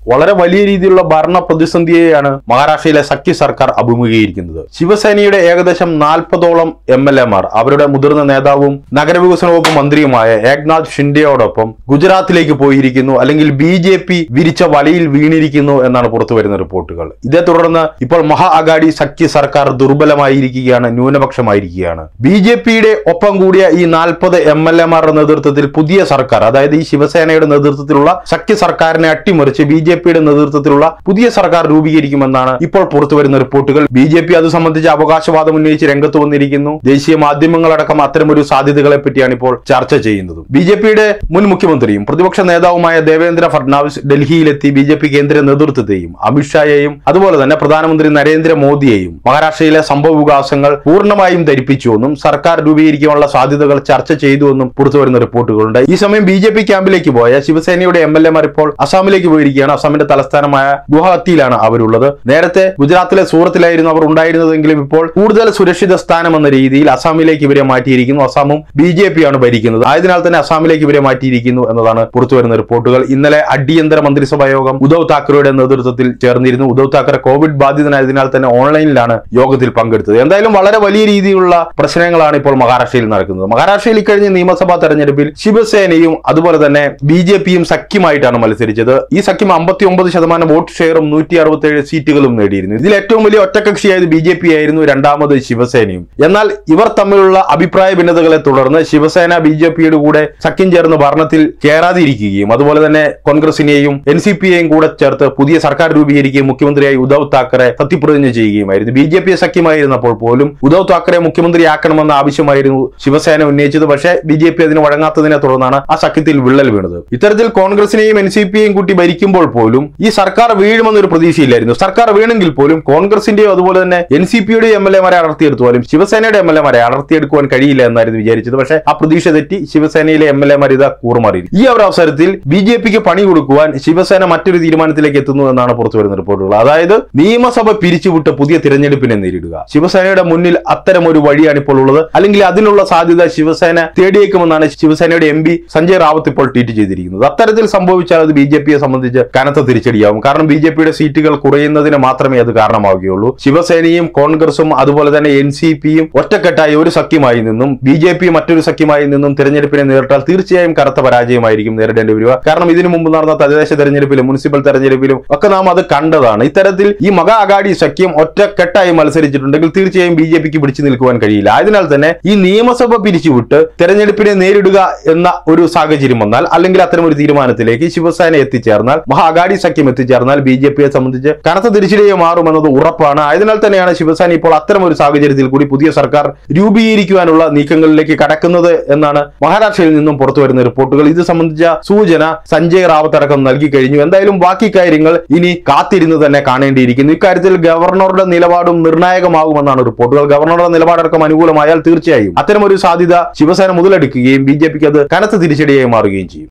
വളരെ വലിയ രീതിയിലുള്ള ഭരണ പ്രതിസന്ധിയെയാണ് മഹാരാഷ്ട്രയിലെ സഖ്യ സർക്കാർ അഭിമുഖീകരിക്കുന്നത് ശിവസേനയുടെ ഏകദേശം നാൽപ്പതോളം എം എൽ എമാർ അവരുടെ മുതിർന്ന നേതാവും നഗരവികസന വകുപ്പ് മന്ത്രിയുമായ ഏക്നാഥ് ഷിൻഡെയോടൊപ്പം ഗുജറാത്തിലേക്ക് പോയിരിക്കുന്നു അല്ലെങ്കിൽ ബി ജെ പി വിരിച്ച വലയിൽ വീണിരിക്കുന്നു എന്നാണ് പുറത്തു വരുന്ന റിപ്പോർട്ടുകൾ ഇതേ തുടർന്ന് ഇപ്പോൾ മഹാ അഗാഡി സഖ്യ സർക്കാർ ദുർബലമായിരിക്കുകയാണ് ന്യൂനപക്ഷമായിരിക്കുകയാണ് ബി ജെ പിയുടെ ഒപ്പം കൂടിയ ഈ നാൽപ്പത് എം എൽ എമാരുടെ നേതൃത്വത്തിൽ പുതിയ സർക്കാർ അതായത് ഈ ശിവസേനയുടെ നേതൃത്വത്തിലുള്ള സഖ്യ സർക്കാരിനെ അട്ടിമറിച്ച് ബി ജെ പിയുടെ നേതൃത്വത്തിലുള്ള പുതിയ സർക്കാർ രൂപീകരിക്കുമെന്നാണ് ഇപ്പോൾ പുറത്തുവരുന്ന റിപ്പോർട്ടുകൾ ബി ജെ പി അത് സംബന്ധിച്ച് അവകാശവാദം ഉന്നയിച്ച് രംഗത്ത് വന്നിരിക്കുന്നു ദേശീയ മാധ്യമങ്ങളടക്കം അത്തരമൊരു സാധ്യതകളെ പറ്റിയാണ് ഇപ്പോൾ ചർച്ച ചെയ്യുന്നത് ബി ജെ പിയുടെ മുൻ മുഖ്യമന്ത്രിയും പ്രതിപക്ഷ നേതാവുമായ ദേവേന്ദ്ര ഫഡ്നാവിസ് ഡൽഹിയിലെത്തി ബി ജെ പി കേന്ദ്ര നേതൃത്വത്തെയും അമിത്ഷായെയും അതുപോലെ തന്നെ പ്രധാനമന്ത്രി നരേന്ദ്രമോദിയെയും മഹാരാഷ്ട്രയിലെ സംഭവ വികാസങ്ങൾ പൂർണ്ണമായും ധരിപ്പിച്ചുവെന്നും സർക്കാർ രൂപീകരിക്കാനുള്ള സാധ്യതകൾ ചർച്ച ചെയ്തുവെന്നും പുറത്തുവരുന്ന റിപ്പോർട്ടുകളുണ്ട് ഈ സമയം ബി ജെ പി ക്യാമ്പിലേക്ക് പോയ ശിവസേനയുടെ എം എൽ എമാർ ഇപ്പോൾ അസാമിലേക്ക് പോയിരിക്കുകയാണ് അസാമിന്റെ തലസ്ഥാനമായ ഗുവാഹത്തിയിലാണ് അവരുള്ളത് നേരത്തെ ഗുജറാത്തിലെ സൂറത്തിലായിരുന്നു അവർ ഉണ്ടായിരുന്നതെങ്കിലും ഇപ്പോൾ കൂടുതൽ സുരക്ഷിത സ്ഥാനം എന്ന രീതിയിൽ അസാമിലേക്ക് ഇവരെ മാറ്റിയിരിക്കുന്നു അസാമും ബി ജെ പി ആണ് ഭരിക്കുന്നത് ആയതിനാൽ തന്നെ അസാമിലേക്ക് ഇവരെ മാറ്റിയിരിക്കുന്നു എന്നതാണ് പുറത്തുവരുന്ന റിപ്പോർട്ടുകൾ ഇന്നലെ അടിയന്തര മന്ത്രിസഭാ യോഗം ഉദ്ധവ് താക്കറെയുടെ നേതൃത്വത്തിൽ ചേർന്നിരുന്നു ഉദ്ധവ് താക്കറെ കോവിഡ് ബാധിതനായതിനാൽ തന്നെ ഓൺലൈനിലാണ് യോഗത്തിൽ പങ്കെടുത്തത് എന്തായാലും വളരെ വലിയ രീതിയിലുള്ള പ്രശ്നങ്ങളാണ് ഇപ്പോൾ മഹാരാഷ്ട്രയിൽ നടക്കുന്നത് മഹാരാഷ്ട്രയിൽ ഇക്കഴിഞ്ഞ നിയമസഭാ തെരഞ്ഞെടുപ്പിൽ ശിവസേനയും അതുപോലെ തന്നെ ബി ജെ പിയും സഖ്യമായിട്ടാണ് മത്സരിച്ചത് ഈ സഖ്യം അമ്പത്തി ഒമ്പത് ശതമാനം വോട്ട് ഷെയറും നൂറ്റി അറുപത്തി സീറ്റുകളും നേടിയിരുന്നു ഇതിൽ ഏറ്റവും വലിയ ഒറ്റകക്ഷിയായത് ബി ജെ പി ആയിരുന്നു രണ്ടാമത് ശിവസേനയും എന്നാൽ ഇവർ തമ്മിലുള്ള അഭിപ്രായ ഭിന്നതകളെ തുടർന്ന് ശിവസേന ബി ജെ പിയുടെ കൂടെ സഖ്യം ചേർന്ന് ഭരണത്തിൽ ചേരാതിരിക്കുകയും അതുപോലെ തന്നെ കോൺഗ്രസിനെയും എൻ സി പിയെയും കൂടെ ചേർത്ത് പുതിയ സർക്കാർ രൂപീകരിക്കുകയും മുഖ്യമന്ത്രിയായി ഉദ്ധവ് താക്കറെ സത്യപ്രതിജ്ഞ ചെയ്യുകയുമായിരുന്നു ബി ജെ പി സഖ്യമായിരുന്നപ്പോൾ പോലും ഉദ്ധവ് താക്കറെ മുഖ്യമന്ത്രിയാക്കണമെന്ന ആവശ്യമായിരുന്നു ശിവസേന ഉന്നയിച്ചത് പക്ഷേ ബി ജെ പി അതിന് വഴങ്ങാത്തതിനെ തുടർന്നാണ് ആ സഖ്യത്തിൽ വിള്ളൽ വീണത് ഇത്തരത്തിൽ കോൺഗ്രസിനെയും എൻ സി പിയെയും കൂട്ടി ഭരിക്കുമ്പോൾ പോലും ഈ സർക്കാർ വീഴുമെന്നൊരു പ്രതീക്ഷയില്ലായിരുന്നു സർക്കാർ വീണെങ്കിൽ പോലും കോൺഗ്രസിന്റെയോ അതുപോലെ തന്നെ എൻ സി പിയുടെയോ എം എൽ എമാരെ അടർത്തിയെടുത്തുപോലും ശിവസേനയുടെ എം എൽ എമാരെ അടർത്തിയെടുക്കുവാൻ കഴിയില്ല എന്നായിരുന്നു വിചാരിച്ചത് പക്ഷേ ആ പ്രതീക്ഷ തെറ്റി ശിവസേനയിലെ എം എൽ എമാർ ഇതാ കൂറുമാറി ഈ ഒരു അവസരത്തിൽ ബി ജെ പിക്ക് പണി കൊടുക്കുവാൻ ശിവസേന മറ്റൊരു തീരുമാനത്തിലേക്ക് എത്തുന്നു എന്നാണ് പുറത്തു വരുന്ന റിപ്പോർട്ടുകൾ അതായത് നിയമസഭ പിരിച്ചുവിട്ട് പുതിയ തിരഞ്ഞെടുപ്പിനെ നേരിടുക ശിവസേനയുടെ മുന്നിൽ അത്തരം ഒരു വഴിയാണ് ഇപ്പോൾ ഉള്ളത് അല്ലെങ്കിൽ അതിനുള്ള സാധ്യത ശിവസേന തേടിയേക്കുമെന്നാണ് ശിവസേനയുടെ എം പി സഞ്ജയ് റാവത്ത് ഇപ്പോൾ ട്വീറ്റ് ചെയ്തിരിക്കുന്നത് അത്തരത്തിൽ സംഭവിച്ചാൽ അത് ബി ജെ പിയെ സംബന്ധിച്ച് കനത്ത തിരിച്ചടിയാവും കാരണം ബി ജെ പിയുടെ സീറ്റുകൾ കുറയുന്നതിന് മാത്രമേ അത് കാരണമാവുകയുള്ളൂ ശിവസേനയും കോൺഗ്രസും അതുപോലെ തന്നെ എൻ സി പിയും ഒറ്റക്കെട്ടായി ഒരു സഖ്യമായി നിന്നും ബി ജെ പി മറ്റൊരു സഖ്യമായി നിന്നും തിരഞ്ഞെടുപ്പിനെ നേരിട്ടാൽ തീർച്ചയായും കനത്ത പരാജയമായിരിക്കും നേരിടേണ്ടി വരിക കാരണം ഇതിനു മുമ്പ് നടന്ന തദ്ദേശ തെരഞ്ഞെടുപ്പിലും മുനിസിപ്പൽ തെരഞ്ഞെടുപ്പിലും ഒക്കെ നാം അത് കണ്ടതാണ് ഇത്തരത്തിൽ ഈ മഹാ അഗാഡി സഖ്യം ഒറ്റക്കെട്ടായി മത്സരിച്ചിട്ടുണ്ടെങ്കിൽ തീർച്ചയായും ബി ജെ പിക്ക് പിടിച്ചു നിൽക്കുവാൻ കഴിയില്ല ആയതിനാൽ തന്നെ ഈ നിയമസഭ പിരിച്ചുവിട്ട് തെരഞ്ഞെടുപ്പിനെ നേരിടുക എന്ന ഒരു സാഹചര്യം വന്നാൽ അല്ലെങ്കിൽ അത്തരം ഒരു തീരുമാനത്തിലേക്ക് ശിവസേന എത്തിച്ചേർന്നാൽ മഹാ അഗാഡി സഖ്യം എത്തിച്ചേർന്നാൽ ബി ജെ പിയെ സംബന്ധിച്ച് കനത്ത തിരിച്ചടിയെ മാറുമെന്നത് ഉറപ്പാണ് ആയതിനാൽ തന്നെയാണ് ശിവസേന ഇപ്പോൾ അത്തരം ഒരു സാഹചര്യത്തിൽ കൂടി പുതിയ സർക്കാർ രൂപീകരിക്കുവാനുള്ള നീക്കങ്ങളിലേക്ക് കടക്കുന്നത് എന്നാണ് മഹാരാഷ്ട്രയിൽ നിന്നും പുറത്തു വരുന്ന റിപ്പോർട്ടുകൾ ഇത് സംബന്ധിച്ച സൂചന സഞ്ജയ് റാവത്ത് അടക്കം നൽകി കഴിഞ്ഞു എന്തായാലും ബാക്കി കാര്യങ്ങൾ ഇനി കാത്തിരുന്ന് തന്നെ കാണേണ്ടിയിരിക്കുന്നു ഇക്കാര്യത്തിൽ ഗവർണറുടെ നിലപാടും നിർണായകമാകുമെന്നാണ് റിപ്പോർട്ടുകൾ ഗവർണറുടെ നിലപാടടക്കം അനുകൂലമായാൽ തീർച്ചയായും അത്തരമൊരു സാധ്യത ശിവസേന മുതലെടുക്കുകയും ബി ജെ പിക്ക് അത് കനത്ത തിരിച്ചടിയായി മാറുകയും ചെയ്യും